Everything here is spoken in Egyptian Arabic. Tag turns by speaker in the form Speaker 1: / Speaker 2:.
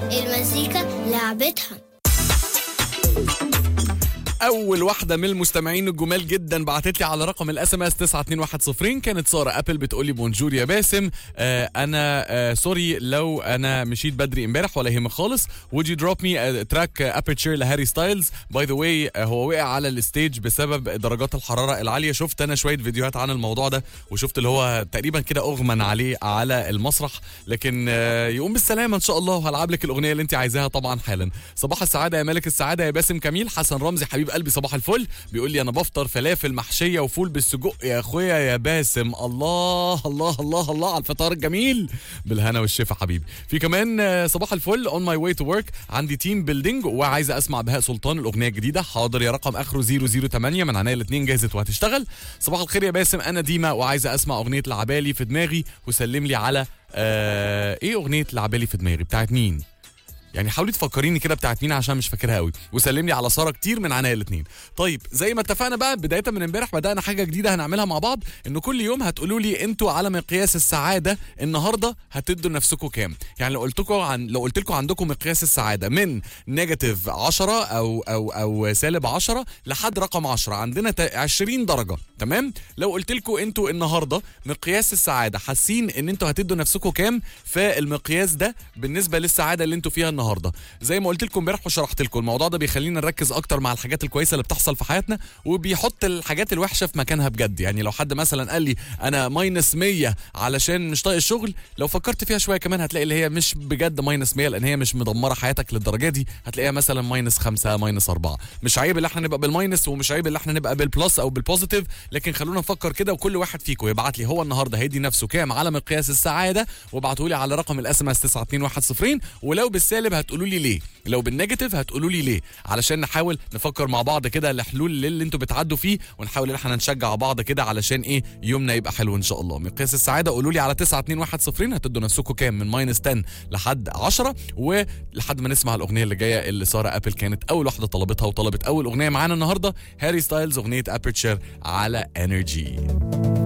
Speaker 1: المزيكا لعبتها
Speaker 2: اول واحده من المستمعين الجمال جدا بعتت لي على رقم الاس ام اس 92110 كانت ساره ابل بتقول لي بونجور يا باسم آه انا آه سوري لو انا مشيت بدري امبارح ولا يهمك خالص would you drop me a track aperture لهاري ستايلز باي ذا واي هو وقع على الستيج بسبب درجات الحراره العاليه شفت انا شويه فيديوهات عن الموضوع ده وشفت اللي هو تقريبا كده اغمى عليه على المسرح لكن آه يقوم بالسلامه ان شاء الله وهلعب لك الاغنيه اللي انت عايزاها طبعا حالا صباح السعاده يا ملك السعاده يا باسم كميل حسن رمزي حبيب قلبي صباح الفل بيقول لي انا بفطر فلافل محشيه وفول بالسجق يا اخويا يا باسم الله الله الله الله على الفطار الجميل بالهنا والشفا حبيبي في كمان آه، صباح الفل اون ماي واي تو ورك عندي تيم بيلدينج وعايزه اسمع بهاء سلطان الاغنيه الجديده حاضر يا رقم اخره 008 من عناية الاثنين جاهزه وهتشتغل صباح الخير يا باسم انا ديما وعايزه اسمع اغنيه العبالي في دماغي وسلم لي على آه ايه اغنيه العبالي في دماغي بتاعت مين يعني حاولي تفكريني كده بتاعت مين عشان مش فاكرها قوي وسلم لي على ساره كتير من عناية الاثنين طيب زي ما اتفقنا بقى بدايه من امبارح بدانا حاجه جديده هنعملها مع بعض ان كل يوم هتقولوا لي انتوا على مقياس السعاده النهارده هتدوا لنفسكم كام يعني لو قلت لكم عن لو قلت لكم عندكم مقياس السعاده من نيجاتيف 10 او او او سالب 10 لحد رقم 10 عندنا تا- 20 درجه تمام لو قلت لكم انتوا النهارده مقياس السعاده حاسين ان انتوا هتدوا نفسكم كام فالمقياس ده بالنسبه للسعاده اللي انتوا فيها النهارده زي ما قلت لكم امبارح وشرحت لكم الموضوع ده بيخلينا نركز اكتر مع الحاجات الكويسه اللي بتحصل في حياتنا وبيحط الحاجات الوحشه في مكانها بجد يعني لو حد مثلا قال لي انا ماينس 100 علشان مش طايق الشغل لو فكرت فيها شويه كمان هتلاقي اللي هي مش بجد ماينس 100 لان هي مش مدمره حياتك للدرجه دي هتلاقيها مثلا ماينس 5 ماينس 4 مش عيب اللي احنا نبقى بالماينس ومش عيب اللي احنا نبقى بالبلس او بالبوزيتيف لكن خلونا نفكر كده وكل واحد فيكم يبعت لي هو النهارده هيدي نفسه كام على مقياس السعاده وابعتوا لي على رقم الاس ام اس 92110 ولو بالسالب هتقولوا لي ليه لو بالنيجاتيف هتقولوا لي ليه علشان نحاول نفكر مع بعض كده لحلول للي انتوا بتعدوا فيه ونحاول ان احنا نشجع بعض كده علشان ايه يومنا يبقى حلو ان شاء الله مقياس السعاده قولوا لي على 92110 هتدوا نفسكم كام من ماينس 10 لحد 10 ولحد ما نسمع الاغنيه اللي جايه اللي ساره ابل كانت اول واحده طلبتها وطلبت اول اغنيه معانا النهارده هاري ستايلز اغنيه ابرتشر على انرجي